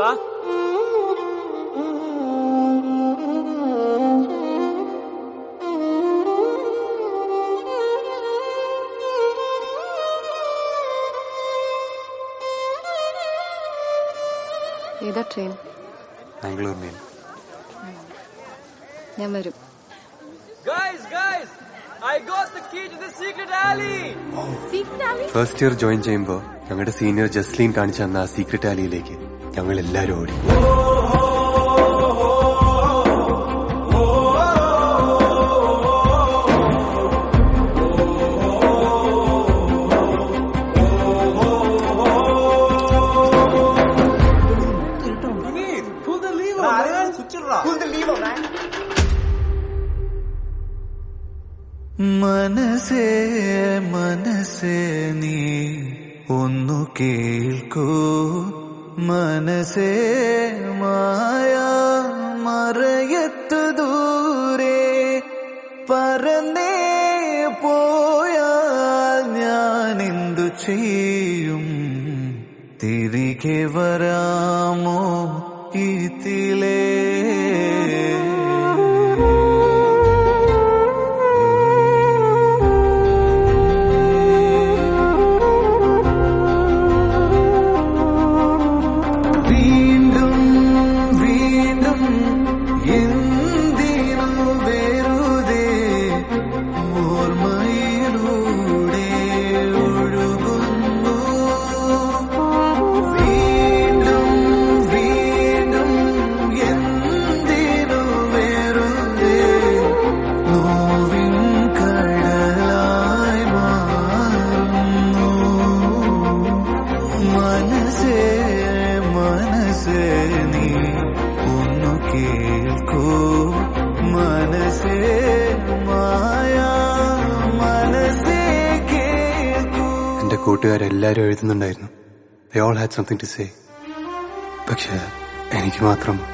വാ ഏതാ train Bangalore mail ഞാൻ വരും Guys, guys, I got the key to the secret alley. First year join ചെയ്യുമ്പോൾ ഞങ്ങളുടെ സീനിയർ ജസ്ലീൻ കാണിച്ചു തന്ന ആ സീക്രട്ട് ആലിയിലേക്ക് ഞങ്ങൾ എല്ലാവരും ഓടി മനസ്സേ മനസ്സേ നീ ഒന്നു കേൾക്കൂ മനസ്സേ മായ മറയത്തു ദൂരെ പറന്നേ പോയാൽ ഞാൻ എന്തു ചെയ്യും തിരികെ വരാമോ ഇതിലേ വീണ്ടും വീണ്ടും എന്തിനു വെറുതെ ഓർമ്മയിലൂടെ ഒഴുകുന്നു വീണ്ടും വീണ്ടും എന്തിനു വെറുതെ നോവിൻ കടലായി മാറുന്നു മനസ്സേ മനസ്സേ നീ ഒന്നു കേൾക്കൂ മനസ്സേ മായ മനസ്സേ കേൾക്കൂ എന്റെ കൂട്ടുകാരെല്ലാരും എഴുതുന്നുണ്ടായിരുന്നു they all had something to say പക്ഷെ എനിക്ക് മാത്രം